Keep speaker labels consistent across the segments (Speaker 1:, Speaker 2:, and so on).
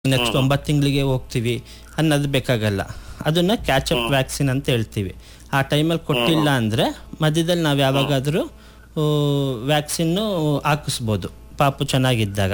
Speaker 1: Next ಒಂಬತ್ತು ತಿಂಗಳಿಗೆ ಹೋಗ್ತೀವಿ ಅನ್ನೋದು ಬೇಕಾಗಲ್ಲ ಅದನ್ನ ಕ್ಯಾಚಪ್ ವ್ಯಾಕ್ಸಿನ್ ಅಂತ ಹೇಳ್ತೀವಿ ಆ ಟೈಮಲ್ಲಿ ಕೊಟ್ಟಿಲ್ಲ ಅಂದರೆ ಮಧ್ಯದಲ್ಲಿ ನಾವು ಯಾವಾಗಾದರೂ ವ್ಯಾಕ್ಸಿನ್ನು ಹಾಕಿಸ್ಬೋದು ಪಾಪು ಚೆನ್ನಾಗಿದ್ದಾಗ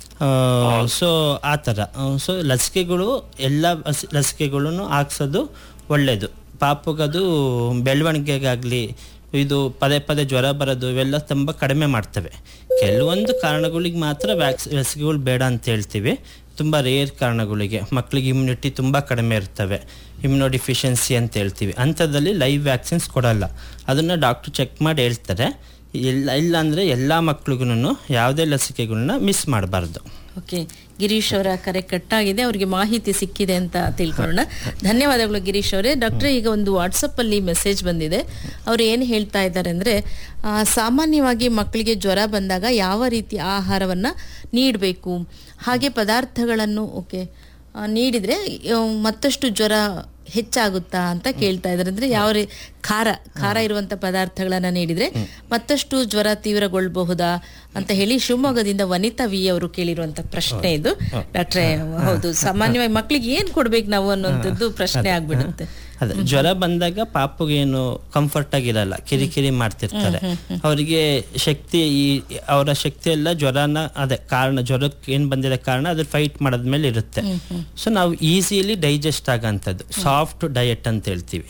Speaker 1: ಸೊ ಆ ಥರ ಸೊ ಲಸಿಕೆಗಳು ಎಲ್ಲ ಲಸ್- ಲಸಿಕೆಗಳನ್ನು ಹಾಕ್ಸೋದು ಒಳ್ಳೆಯದು ಪಾಪುಗದು ಬೆಳವಣಿಗೆಗಾಗಲಿ ಇದು ಪದೇ ಪದೇ ಜ್ವರ ಬರೋದು ಇವೆಲ್ಲ ತುಂಬ ಕಡಿಮೆ ಮಾಡ್ತವೆ ಕೆಲವೊಂದು ಕಾರಣಗಳಿಗೆ ಮಾತ್ರ ವ್ಯಾಕ್ಸ್ ಲಸಿಕೆಗಳು ಬೇಡ ಅಂತ ಹೇಳ್ತೀವಿ ತುಂಬ ರೇರ್ ಕಾರಣಗಳಿಗೆ ಮಕ್ಕಳಿಗೆ ಇಮ್ಯುನಿಟಿ ತುಂಬ ಕಡಿಮೆ ಇರ್ತವೆ ಇಮ್ಯುನೋ ಡಿಫಿಷಿಯನ್ಸಿ ಅಂತ ಹೇಳ್ತೀವಿ ಅಂಥದ್ದಲ್ಲಿ ಲೈವ್ ವ್ಯಾಕ್ಸಿನ್ಸ್ ಕೊಡಲ್ಲ ಅದನ್ನು ಡಾಕ್ಟ್ರು ಚೆಕ್ ಮಾಡಿ ಹೇಳ್ತಾರೆ ಇಲ್ಲ ಇಲ್ಲ ಅಂದರೆ ಎಲ್ಲ ಮಕ್ಳಿಗೂ ಯಾವುದೇ ಲಸಿಕೆಗಳನ್ನ ಮಿಸ್ ಮಾಡಬಾರ್ದು
Speaker 2: ಓಕೆ ಗಿರೀಶ್ ಅವರ ಕರೆ ಕಟ್ಟಾಗಿದೆ ಅವರಿಗೆ ಮಾಹಿತಿ ಸಿಕ್ಕಿದೆ ಅಂತ ತಿಳ್ಕೊಳ್ಳೋಣ ಧನ್ಯವಾದಗಳು ಗಿರೀಶ್ ಅವರೇ ಡಾಕ್ಟ್ರೆ ಈಗ ಒಂದು ವಾಟ್ಸಪ್ ಅಲ್ಲಿ ಮೆಸೇಜ್ ಬಂದಿದೆ ಅವರು ಏನು ಹೇಳ್ತಾ ಇದ್ದಾರೆ ಅಂದ್ರೆ ಆ, ಸಾಮಾನ್ಯವಾಗಿ ಮಕ್ಕಳಿಗೆ ಜ್ವರ ಬಂದಾಗ ಯಾವ ರೀತಿ ಆಹಾರವನ್ನ ನೀಡಬೇಕು ಹಾಗೆ ಪದಾರ್ಥಗಳನ್ನು ಓಕೆ ಆ, ನೀಡಿದ್ರೆ ಆ, ಮತ್ತಷ್ಟು ಜ್ವರ ಹೆಚ್ಚಾಗುತ್ತಾ ಅಂತ ಕೇಳ್ತಾ ಇದ್ದಾರೆ ಅಂದ್ರೆ ಯಾವ ರೀ ಖಾರ ಖಾರ ಇರುವಂತ ಪದಾರ್ಥಗಳನ್ನ ನೀಡಿದ್ರೆ ಮತ್ತಷ್ಟು ಜ್ವರ ತೀವ್ರಗೊಳ್ಳಬಹುದಾ ಅಂತ ಹೇಳಿ ಶಿವಮೊಗ್ಗದಿಂದ ವನಿತಾ ವಿ ಅವರು ಕೇಳಿರುವಂತ ಪ್ರಶ್ನೆ ಇದು ಡಾಕ್ಟ್ರೆ ಹೌದು ಸಾಮಾನ್ಯವಾಗಿ ಮಕ್ಕಳಿಗೆ ಏನ್ ಕೊಡ್ಬೇಕು ನಾವು ಅನ್ನುವಂಥದ್ದು ಪ್ರಶ್ನೆ ಆಗ್ಬಿಡುತ್ತೆ
Speaker 1: ಅದೇ ಜ್ವರ ಬಂದಾಗ ಪಾಪುಗೇನು ಕಂಫರ್ಟ್ ಆಗಿರಲ್ಲ ಕಿರಿಕಿರಿ ಮಾಡ್ತಿರ್ತಾರೆ ಅವರಿಗೆ ಶಕ್ತಿ ಈ ಅವರ ಶಕ್ತಿ ಎಲ್ಲ ಜ್ವರನ ಅದೇ ಕಾರಣ ಜ್ವರಕ್ಕೆ ಏನ್ ಬಂದಿರೋ ಕಾರಣ ಅದ್ರ ಫೈಟ್ ಮಾಡೋದ್ಮೇಲೆ ಇರುತ್ತೆ ಸೊ ನಾವು ಈಸಿಲಿ ಡೈಜೆಸ್ಟ್ ಆಗಂಥದ್ದು ಸಾಫ್ಟ್ ಡಯಟ್ ಅಂತ ಹೇಳ್ತೀವಿ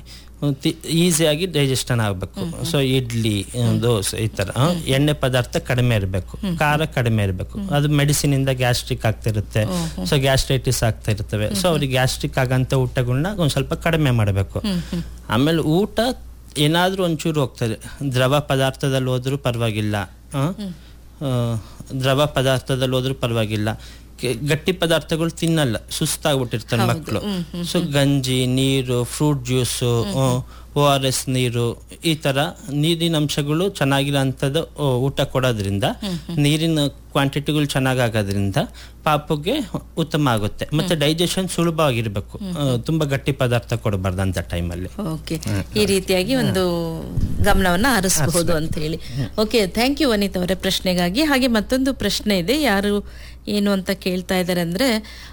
Speaker 1: ಈಸಿಯಾಗಿ ಡೈಜೆಷನ್ ಆಗಬೇಕು ಸೊ ಇಡ್ಲಿ ದೋಸೆ ಈ ಥರ ಆ, ಎಣ್ಣೆ ಪದಾರ್ಥ ಕಡಿಮೆ ಇರಬೇಕು ಖಾರ ಕಡಿಮೆ ಇರಬೇಕು ಅದು ಮೆಡಿಸಿನ್ ಇಂದ ಗ್ಯಾಸ್ಟ್ರಿಕ್ ಆಗ್ತಿರುತ್ತೆ ಸೊ ಗ್ಯಾಸ್ಟ್ರೈಟಿಸ್ ಆಗ್ತಾ ಇರ್ತವೆ ಸೊ ಅವ್ರಿಗೆ ಗ್ಯಾಸ್ಟ್ರಿಕ್ ಆಗಂತ ಊಟಗಳನ್ನ ಒಂದು ಸ್ವಲ್ಪ ಕಡಿಮೆ ಮಾಡಬೇಕು ಆಮೇಲೆ ಊಟ ಏನಾದರೂ ಒಂಚೂರು ಹೋಗ್ತದೆ ದ್ರವ ಪದಾರ್ಥದಲ್ಲಿ ಹೋದ್ರೂ ಪರವಾಗಿಲ್ಲ ಆ? ಆ, ದ್ರವ ಪದಾರ್ಥದಲ್ಲಿ ಹೋದ್ರೂ ಪರವಾಗಿಲ್ಲ ಕೆ- ಗಟ್ಟಿ ಪದಾರ್ಥಗಳು ತಿನ್ನಲ್ಲ ಸುಸ್ತಾಗ್ಬಿಟ್ಟಿರ್ತಾರೆ ಮಕ್ಕಳು ಸೊ ಗಂಜಿ ನೀರು fruit juice O R S ನೀರು ಈ ತರ ನೀರಿನ ಅಂಶಗಳು ಚೆನ್ನಾಗಿರೋ ಅಂಥದ್ದು ಆ, ಊಟ ಕೊಡೋದ್ರಿಂದ ನೀರಿನ ಕ್ವಾಂಟಿಟಿಗಳು ಚೆನ್ನಾಗಾಗೋದ್ರಿಂದ ಪಾಪುಗೆ ಉತ್ತಮ ಆಗುತ್ತೆ ಮತ್ತೆ ಡೈಜೆಷನ್ ಸುಲಭವಾಗಿರ್ಬೇಕು ಆ, ತುಂಬಾ ಗಟ್ಟಿ ಪದಾರ್ಥ ಕೊಡಬಾರ್ದು ಅಂತ ಟೈಮಲ್ಲಿ
Speaker 2: ಓಕೆ ಈ ರೀತಿಯಾಗಿ ಒಂದು ಗಮನವನ್ನ ಹರಿಸಬಹುದು ಅಂತ ಹೇಳಿ ಓಕೆ ಥ್ಯಾಂಕ್ ಯು ವನಿತ್ ಅವರೇ ಪ್ರಶ್ನೆಗಾಗಿ ಹಾಗೆ ಮತ್ತೊಂದು ಪ್ರಶ್ನೆ ಇದೆ ಯಾರು ಏನು ಅಂತ ಕೇಳ್ತಾ ಇದ್ದಾರೆ ಅಂದ್ರೆ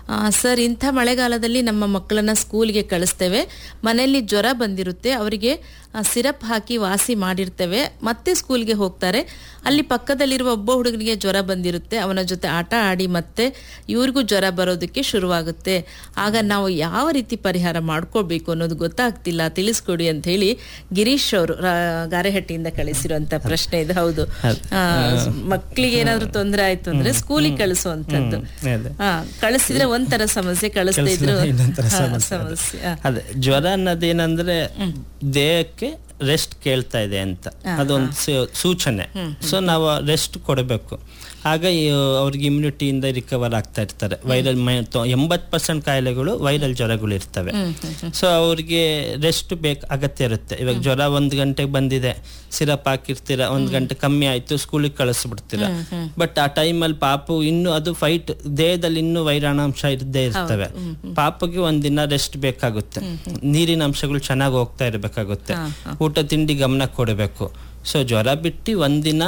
Speaker 2: ಸರ್ ಇಂಥ ಮಳೆಗಾಲದಲ್ಲಿ ನಮ್ಮ ಮಕ್ಕಳನ್ನ ಸ್ಕೂಲ್ಗೆ ಕಳಿಸ್ತೇವೆ ಮನೆಯಲ್ಲಿ ಜ್ವರ ಬಂದಿರುತ್ತೆ ಅವರಿಗೆ ಸಿರಪ್ ಹಾಕಿ ವಾಸಿ ಮಾಡಿರ್ತೇವೆ ಮತ್ತೆ ಸ್ಕೂಲ್ಗೆ ಹೋಗ್ತಾರೆ ಅಲ್ಲಿ ಪಕ್ಕದಲ್ಲಿರುವ ಒಬ್ಬ ಹುಡುಗನಿಗೆ ಜ್ವರ ಬಂದಿರುತ್ತೆ ಅವನ ಜೊತೆ ಆಟ ಆಡಿ ಮತ್ತೆ ಇವ್ರಿಗೂ ಜ್ವರ ಬರೋದಕ್ಕೆ ಶುರುವಾಗುತ್ತೆ ಆಗ ನಾವು ಯಾವ ರೀತಿ ಪರಿಹಾರ ಮಾಡ್ಕೋಬೇಕು ಅನ್ನೋದು ಗೊತ್ತಾಗ್ತಿಲ್ಲ ತಿಳಿಸ್ಕೊಡಿ ಅಂತ ಹೇಳಿ ಗಿರೀಶ್ ಅವರು ಗಾರೆಹಟ್ಟಿಯಿಂದ ಕಳಿಸಿರುವಂತ ಪ್ರಶ್ನೆ ಇದು ಹೌದು ಆ, ಮಕ್ಳಿಗೆ ಏನಾದ್ರೂ ತೊಂದರೆ ಆಯ್ತು ಅಂದ್ರೆ ಸ್ಕೂಲಿಗೆ ಕಳಿಸುವಂತದ್ದು
Speaker 1: ಅದೇ.
Speaker 2: ಹಾ ಕಳಿಸಿದ್ರೆ ಒಂಥರ ಸಮಸ್ಯೆ ಕಳಿಸದೇ ಇದ್ರು
Speaker 1: ಇನ್ನೊಂಥರ
Speaker 2: ಹಾ,
Speaker 1: ಸಮಸ್ಯೆ ಅದು.
Speaker 2: ಸಮಸ್ಯೆ ಹಾ.
Speaker 1: ಅದೇ ಜ್ವರ ಅನ್ನೋದೇನಂದ್ರೆ ದೇಹಕ್ಕೆ ರೆಸ್ಟ್ ಕೇಳ್ತಾ ಇದೆ ಅಂತ ಅದೊಂದು ಸೂ- ಸೂಚನೆ ಸೊ ನಾವು ರೆಸ್ಟ್ ಕೊಡಬೇಕು ಆಗ ಈ ಅವ್ರಿಗೆ ಇಮ್ಯುನಿಟಿಯಿಂದ ರಿಕವರ್ ಆಗ್ತಾ ಇರ್ತಾರೆ ವೈರಲ್ ಎಂಬತ್ತು ಪರ್ಸೆಂಟ್ ಕಾಯಿಲೆಗಳು ವೈರಲ್ ಜ್ವರಗಳು ಇರ್ತವೆ ಸೊ ಅವ್ರಿಗೆ ರೆಸ್ಟ್ ಬೇಕು ಅಗತ್ಯ ಇರುತ್ತೆ ಇವಾಗ ಜ್ವರ ಒಂದ್ ಗಂಟೆಗೆ ಬಂದಿದೆ ಸಿರಪ್ ಹಾಕಿರ್ತೀರ ಒಂದ್ ಗಂಟೆ ಕಮ್ಮಿ ಆಯ್ತು ಸ್ಕೂಲಿಗೆ ಕಳಿಸ್ಬಿಡ್ತೀರ ಬಟ್ ಆ ಟೈಮಲ್ಲಿ ಪಾಪು ಇನ್ನು ಅದು ಫೈಟ್ ದೇಹದಲ್ಲಿ ಇನ್ನೂ ವೈರಾಣಾಂಶ ಇದ್ದೇ ಇರ್ತವೆ ಪಾಪುಗೆ ಒಂದಿನ ರೆಸ್ಟ್ ಬೇಕಾಗುತ್ತೆ ನೀರಿನ ಅಂಶಗಳು ಚೆನ್ನಾಗಿ ಹೋಗ್ತಾ ಇರಬೇಕಾಗುತ್ತೆ ಊಟ ತಿಂಡಿ ಗಮನ ಕೊಡಬೇಕು ಸೊ ಜ್ವರ ಬಿಟ್ಟು ಒಂದಿನ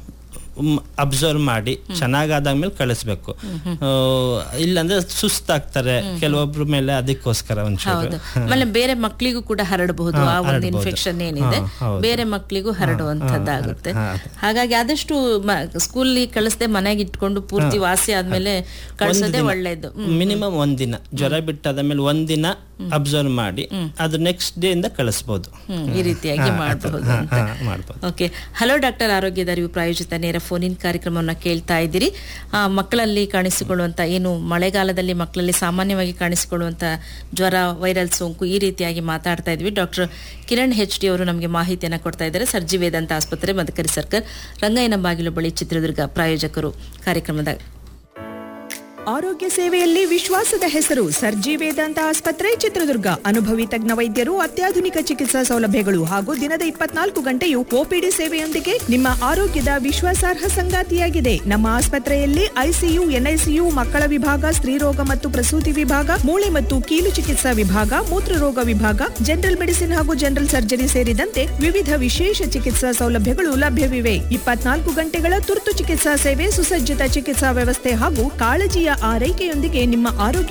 Speaker 1: ಅಬ್ಸರ್ವ್ ಮಾಡಿ ಚೆನ್ನಾಗಾದಾದ್ಮೇಲೆ ಕಳಿಸ್ಬೇಕು ಆ, ಇಲ್ಲಾಂದ್ರೆ ಸುಸ್ತಾಗ್ತಾರೆ ಕೆಲವೊಬ್ರ ಮೇಲೆ ಅದಕ್ಕೋಸ್ಕರ ಒಂಚೂರು
Speaker 2: ಹೌದು ಆಮೇಲೆ ಬೇರೆ ಮಕ್ಕಳಿಗೂ ಕೂಡ ಹರಡಬಹುದು ಆ ಒಂದು ಇನ್ಫೆಕ್ಷನ್ ಏನಿದೆ
Speaker 1: ಹಾ, ಹೌದು.
Speaker 2: ಬೇರೆ ಮಕ್ಕಳಿಗೂ ಹರಡುವಂತದ್ದಾಗುತ್ತೆ
Speaker 1: ಹಾ,
Speaker 2: ಹಾಗಾಗಿ ಆದಷ್ಟು ಸ್ಕೂಲ್ ಕಳಿಸದೆ ಮನೆಗೆ ಇಟ್ಕೊಂಡು ಪೂರ್ತಿ ವಾಸಿ ಆದ್ಮೇಲೆ ಕಳ್ಸೋದೇ ಒಳ್ಳೇದು
Speaker 1: ಮಿನಿಮಮ್ ಒಂದಿನ ಜ್ವರ ಬಿಟ್ಟಾದ್ಮೇಲೆ ಒಂದಿನ ಅಬ್ಸರ್ವ್ ಮಾಡಿ ಅದು ನೆಕ್ಸ್ಟ್ ಡೇ ಇಂದ ಕಳಿಸ್ಬೋದು
Speaker 2: ಹ್ಮ್, ಈ ರೀತಿಯಾಗಿ ಮಾಡಬಹುದು
Speaker 1: ಹಾ,
Speaker 2: ಅಂತ
Speaker 1: ಹಾ, ಮಾಡ್ಬೋದು
Speaker 2: ಓಕೆ ಹಲೋ ಡಾಕ್ಟರ್ ಆರೋಗ್ಯದ ಅರಿವು ಪ್ರಾಯೋಜಿತ ನೇರ ಫೋನ್ ಇನ್ ಕಾರ್ಯಕ್ರಮವನ್ನು ಕೇಳ್ತಾ ಇದ್ದೀರಿ ಆ, ಮಕ್ಕಳಲ್ಲಿ ಕಾಣಿಸಿಕೊಳ್ಳುವಂತ ಏನು ಮಳೆಗಾಲದಲ್ಲಿ ಮಕ್ಕಳಲ್ಲಿ ಸಾಮಾನ್ಯವಾಗಿ ಕಾಣಿಸಿಕೊಳ್ಳುವಂತ ಜ್ವರ ವೈರಲ್ ಸೋಂಕು ಈ ರೀತಿಯಾಗಿ ಮಾತಾಡ್ತಾ ಇದ್ವಿ ಡಾಕ್ಟರ್ ಕಿರಣ್ ಹೆಚ್ ಡಿ ಅವರು ನಮಗೆ ಮಾಹಿತಿಯನ್ನು ಕೊಡ್ತಾ ಇದ್ದಾರೆ ಸರ್ಜಿ ವೇದಾಂತ ಆಸ್ಪತ್ರೆ ಮದಕರಿ ಸರ್ಕಲ್ ರಂಗಯ್ಯನ ಬಾಗಿಲು ಬಳಿ ಚಿತ್ರದುರ್ಗ ಪ್ರಾಯೋಜಕರು ಕಾರ್ಯಕ್ರಮದ
Speaker 3: ಆರೋಗ್ಯ ಸೇವೆಯಲ್ಲಿ ವಿಶ್ವಾಸದ ಹೆಸರು ಸರ್ಜಿ ವೇದಾಂತ ಆಸ್ಪತ್ರೆ ಚಿತ್ರದುರ್ಗ ಅನುಭವಿ ತಜ್ಞ ವೈದ್ಯರು ಅತ್ಯಾಧುನಿಕ ಚಿಕಿತ್ಸಾ ಸೌಲಭ್ಯಗಳು ಹಾಗೂ ದಿನದ ಇಪ್ಪತ್ನಾಲ್ಕು ಗಂಟೆಯು ಒಪಿಡಿ ಸೇವೆಯೊಂದಿಗೆ ನಿಮ್ಮ ಆರೋಗ್ಯದ ವಿಶ್ವಾಸಾರ್ಹ ಸಂಗಾತಿಯಾಗಿದೆ ನಮ್ಮ ಆಸ್ಪತ್ರೆಯಲ್ಲಿ ಐಸಿಯು ಎನ್ಐಸಿಯು ಮಕ್ಕಳ ವಿಭಾಗ ಸ್ತ್ರೀರೋಗ ಮತ್ತು ಪ್ರಸೂತಿ ವಿಭಾಗ ಮೂಳೆ ಮತ್ತು ಕೀಲು ಚಿಕಿತ್ಸಾ ವಿಭಾಗ ಮೂತ್ರರೋಗ ವಿಭಾಗ ಜನರಲ್ ಮೆಡಿಸಿನ್ ಹಾಗೂ ಜನರಲ್ ಸರ್ಜರಿ ಸೇರಿದಂತೆ ವಿವಿಧ ವಿಶೇಷ ಚಿಕಿತ್ಸಾ ಸೌಲಭ್ಯಗಳು ಲಭ್ಯವಿವೆ ಇಪ್ಪತ್ನಾಲ್ಕು ಗಂಟೆಗಳ ತುರ್ತು ಚಿಕಿತ್ಸಾ ಸೇವೆ ಸುಸಜ್ಜಿತ ಚಿಕಿತ್ಸಾ ವ್ಯವಸ್ಥೆ ಹಾಗೂ ಕಾಳಜಿಯ ಆರೈಕೆಯೊಂದಿಗೆ ನಿಮ್ಮ ಆರೋಗ್ಯ